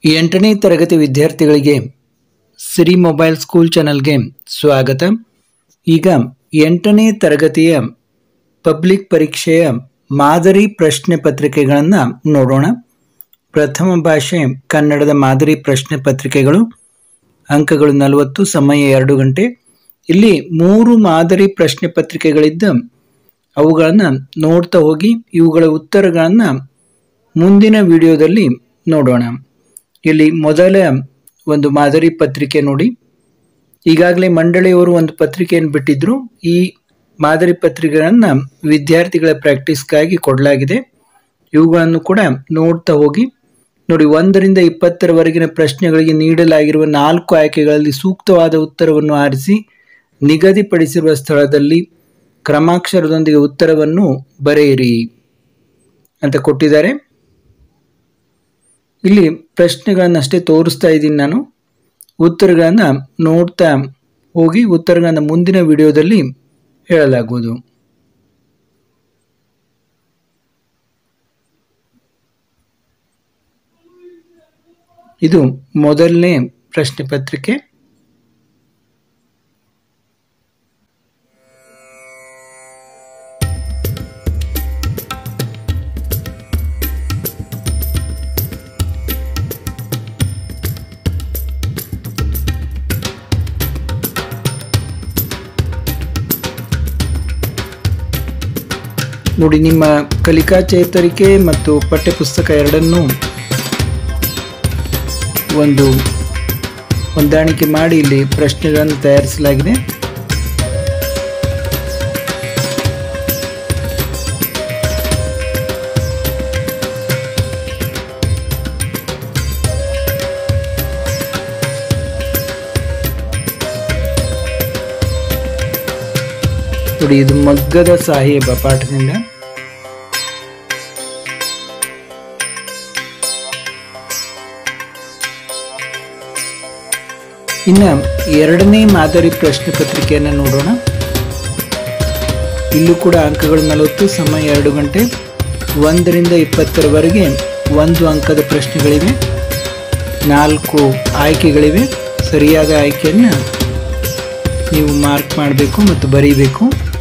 ಎಂಟನೇ ತರಗತಿ ವಿದ್ಯಾರ್ಥಿಗಳಿಗೆ ಸಿರಿ ಮೊಬೈಲ್ ಸ್ಕೂಲ್ ಚಾನಲ್ಗೆ ಸ್ವಾಗತ ಈಗ ಎಂಟನೇ ತರಗತಿಯ ಪಬ್ಲಿಕ್ ಪರೀಕ್ಷೆಯ ಮಾದರಿ ಪ್ರಶ್ನೆ ಪತ್ರಿಕೆಗಳನ್ನು ನೋಡೋಣ ಪ್ರಥಮ ಭಾಷೆ ಕನ್ನಡದ ಮಾದರಿ ಪ್ರಶ್ನೆ ಪತ್ರಿಕೆಗಳು ಅಂಕಗಳು ನಲವತ್ತು ಸಮಯ ಎರಡು ಗಂಟೆ ಇಲ್ಲಿ ಮೂರು ಮಾದರಿ ಪ್ರಶ್ನೆ ಪತ್ರಿಕೆಗಳಿದ್ದ ಅವುಗಳನ್ನು ನೋಡ್ತಾ ಹೋಗಿ ಇವುಗಳ ಉತ್ತರಗಳನ್ನು ಮುಂದಿನ ವಿಡಿಯೋದಲ್ಲಿ ನೋಡೋಣ ಇಲ್ಲಿ ಮೊದಲ ಒಂದು ಮಾದರಿ ಪತ್ರಿಕೆ ನೋಡಿ ಈಗಾಗಲೇ ಮಂಡಳಿಯವರು ಒಂದು ಪತ್ರಿಕೆಯನ್ನು ಬಿಟ್ಟಿದ್ರು ಈ ಮಾದರಿ ಪತ್ರಿಕೆಗಳನ್ನು ವಿದ್ಯಾರ್ಥಿಗಳ ಪ್ರಾಕ್ಟೀಸ್ಗಾಗಿ ಕೊಡಲಾಗಿದೆ ಇವುಗಳನ್ನು ಕೂಡ ನೋಡ್ತಾ ಹೋಗಿ ನೋಡಿ ಒಂದರಿಂದ ಇಪ್ಪತ್ತರವರೆಗಿನ ಪ್ರಶ್ನೆಗಳಿಗೆ ನೀಡಲಾಗಿರುವ ನಾಲ್ಕು ಆಯ್ಕೆಗಳಲ್ಲಿ ಸೂಕ್ತವಾದ ಉತ್ತರವನ್ನು ಆರಿಸಿ ನಿಗದಿಪಡಿಸಿರುವ ಸ್ಥಳದಲ್ಲಿ ಕ್ರಮಾಕ್ಷರದೊಂದಿಗೆ ಉತ್ತರವನ್ನು ಬರೆಯಿರಿ ಅಂತ ಕೊಟ್ಟಿದ್ದಾರೆ ಇಲ್ಲಿ ಪ್ರಶ್ನೆಗಳನ್ನಷ್ಟೇ ತೋರಿಸ್ತಾ ಇದ್ದೀನಿ ನಾನು ಉತ್ತರಗಳನ್ನು ನೋಡ್ತಾ ಹೋಗಿ ಉತ್ತರಗಳನ್ನು ಮುಂದಿನ ವಿಡಿಯೋದಲ್ಲಿ ಹೇಳಲಾಗುವುದು ಇದು ಮೊದಲನೇ ಪ್ರಶ್ನೆ ಪತ್ರಿಕೆ ನೋಡಿ ನಿಮ್ಮ ಕಲಿಕಾ ಚೇತರಿಕೆ ಮತ್ತು ಪಠ್ಯಪುಸ್ತಕ ಎರಡನ್ನೂ ಒಂದು ಹೊಂದಾಣಿಕೆ ಮಾಡಿ ಇಲ್ಲಿ ಪ್ರಶ್ನೆಗಳನ್ನು ತಯಾರಿಸಲಾಗಿದೆ ನೋಡಿ ಇದು ಮಗ್ಗದ ಸಾಹೇಬ ಪಾಠದಿಂದ ಇನ್ನು ಎರಡನೇ ಮಾದರಿ ಪ್ರಶ್ನೆ ಪತ್ರಿಕೆಯನ್ನು ನೋಡೋಣ ಇಲ್ಲೂ ಕೂಡ ಅಂಕಗಳು ನಲವತ್ತು ಸಮಯ ಎರಡು ಗಂಟೆ ಒಂದರಿಂದ ಇಪ್ಪತ್ತರವರೆಗೆ ಒಂದು ಅಂಕದ ಪ್ರಶ್ನೆಗಳಿವೆ ನಾಲ್ಕು ಆಯ್ಕೆಗಳಿವೆ ಸರಿಯಾದ ಆಯ್ಕೆಯನ್ನು ನೀವು ಮಾರ್ಕ್ ಮಾಡಬೇಕು ಮತ್ತು ಬರೀಬೇಕು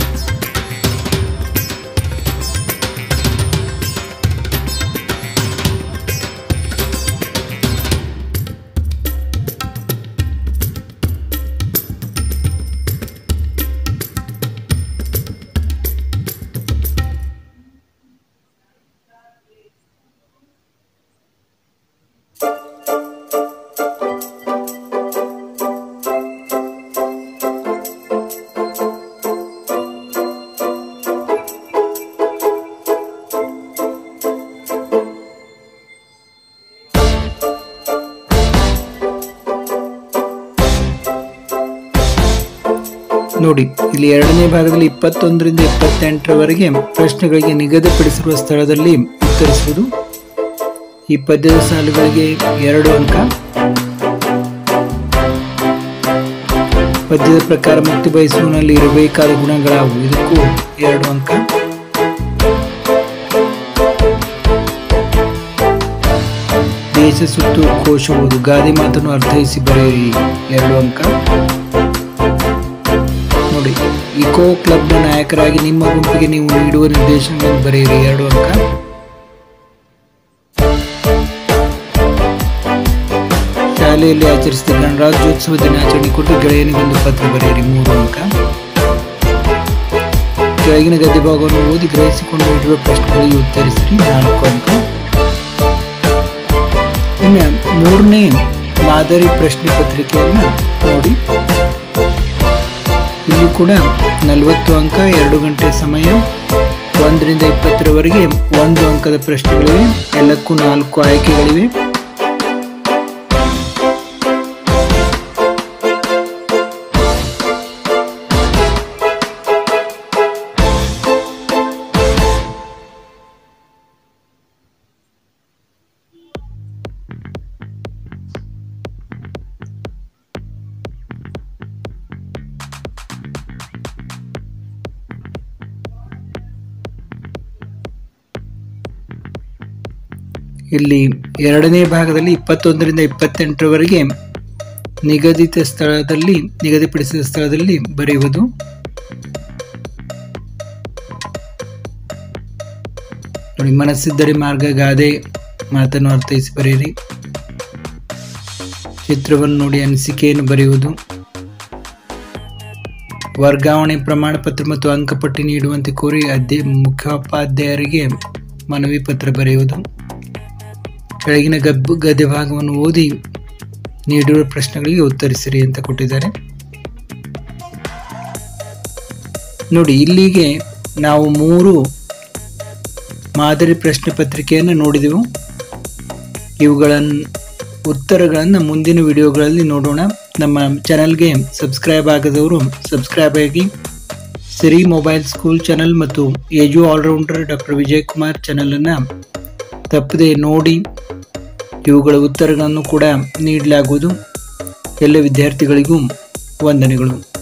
ನೋಡಿ ಇಲ್ಲಿ ಎರಡನೇ ಭಾಗದಲ್ಲಿ ಇಪ್ಪತ್ತೊಂದರಿಂದ ಇಪ್ಪತ್ತೆಂಟರವರೆಗೆ ಪ್ರಶ್ನೆಗಳಿಗೆ ನಿಗದಿಪಡಿಸಿರುವ ಸ್ಥಳದಲ್ಲಿ ಉತ್ತರಿಸುವುದು ಈ ಪದ್ಯದ ಸಾಲುಗಳಿಗೆ ಎರಡು ಅಂಕ ಪದ್ಯದ ಪ್ರಕಾರ ಮುಕ್ತಿ ಬಯಸುವನಲ್ಲಿ ಇರಬೇಕಾದ ಗುಣಗಳಾವು ಇದಕ್ಕೂ ಎರಡು ಅಂಕ ದೇಶ ಸುತ್ತು ಕೋಶವುದು ಗಾದೆ ಮಾತನ್ನು ಅರ್ಥೈಸಿ ಬರೆಯಿರಿ ಎರಡು ಅಂಕ ನೋಡಿ ಇಕೋ ಕ್ಲಬ್ನ ನಾಯಕರಾಗಿ ನಿಮ್ಮ ಗುಂಪಿಗೆ ನೀವು ನೀಡುವ ನಿರ್ದೇಶನಗಳನ್ನು ಬರೆಯಿರಿ ಎರಡು ಅಂಕ ಶಾಲೆಯಲ್ಲಿ ಆಚರಿಸಿದ ಗಣರಾಜ್ಯೋತ್ಸವ ದಿನಾಚರಣೆ ಕುರಿತು ಗೆಳೆಯನಿಗೊಂದು ಪತ್ರ ಬರೆಯಿರಿ ಮೂರು ಅಂಕ ಕೆಳಗಿನ ಗದ್ದೆ ಭಾಗವನ್ನು ಓದಿ ಗ್ರಹಿಸಿಕೊಂಡು ನೀಡಿರುವ ಪ್ರಶ್ನೆಗಳಿಗೆ ಉತ್ತರಿಸಿರಿ ನಾಲ್ಕು ಅಂಕ ಇನ್ನು ಮೂರನೇ ಮಾದರಿ ಪ್ರಶ್ನೆ ಪತ್ರಿಕೆಯನ್ನು ನೋಡಿ ಇಲ್ಲಿ ಕೂಡ ನಲವತ್ತು ಅಂಕ ಎರಡು ಗಂಟೆ ಸಮಯ ಒಂದರಿಂದ ಇಪ್ಪತ್ತರವರೆಗೆ ಒಂದು ಅಂಕದ ಪ್ರಶ್ನೆಗಳಿವೆ ಎಲ್ಲಕ್ಕೂ ನಾಲ್ಕು ಆಯ್ಕೆಗಳಿವೆ ಇಲ್ಲಿ ಎರಡನೇ ಭಾಗದಲ್ಲಿ ಇಪ್ಪತ್ತೊಂದರಿಂದ ಇಪ್ಪತ್ತೆಂಟರವರೆಗೆ ನಿಗದಿತ ಸ್ಥಳದಲ್ಲಿ ನಿಗದಿಪಡಿಸಿದ ಸ್ಥಳದಲ್ಲಿ ಬರೆಯುವುದು ನೋಡಿ ಮನಸ್ಸಿದ್ದರೆ ಮಾರ್ಗ ಗಾದೆ ಮಾತನ್ನು ಅರ್ಥೈಸಿ ಬರೆಯಿರಿ ಚಿತ್ರವನ್ನು ನೋಡಿ ಅನಿಸಿಕೆಯನ್ನು ಬರೆಯುವುದು ವರ್ಗಾವಣೆ ಪ್ರಮಾಣ ಪತ್ರ ಮತ್ತು ಅಂಕಪಟ್ಟಿ ನೀಡುವಂತೆ ಕೋರಿ ಅಧ್ಯ ಮುಖ್ಯೋಪಾಧ್ಯಾಯರಿಗೆ ಮನವಿ ಪತ್ರ ಬರೆಯುವುದು ಕೆಳಗಿನ ಗಬ್ಬು ಗದ್ಯ ಭಾಗವನ್ನು ಓದಿ ನೀಡಿರುವ ಪ್ರಶ್ನೆಗಳಿಗೆ ಉತ್ತರಿಸಿರಿ ಅಂತ ಕೊಟ್ಟಿದ್ದಾರೆ ನೋಡಿ ಇಲ್ಲಿಗೆ ನಾವು ಮೂರು ಮಾದರಿ ಪ್ರಶ್ನೆ ಪತ್ರಿಕೆಯನ್ನು ನೋಡಿದೆವು ಇವುಗಳನ್ನು ಉತ್ತರಗಳನ್ನು ಮುಂದಿನ ವಿಡಿಯೋಗಳಲ್ಲಿ ನೋಡೋಣ ನಮ್ಮ ಚಾನಲ್ಗೆ ಸಬ್ಸ್ಕ್ರೈಬ್ ಆಗದವರು ಸಬ್ಸ್ಕ್ರೈಬ್ ಆಗಿ ಸಿರಿ ಮೊಬೈಲ್ ಸ್ಕೂಲ್ ಚಾನಲ್ ಮತ್ತು edu allrounder doctor Vijay Kumar ಚಾನಲನ್ನು ತಪ್ಪದೆ ನೋಡಿ ಇವುಗಳ ಉತ್ತರಗಳನ್ನು ಕೂಡ ನೀಡಲಾಗುವುದು ಎಲ್ಲ ವಿದ್ಯಾರ್ಥಿಗಳಿಗೂ ವಂದನೆಗಳು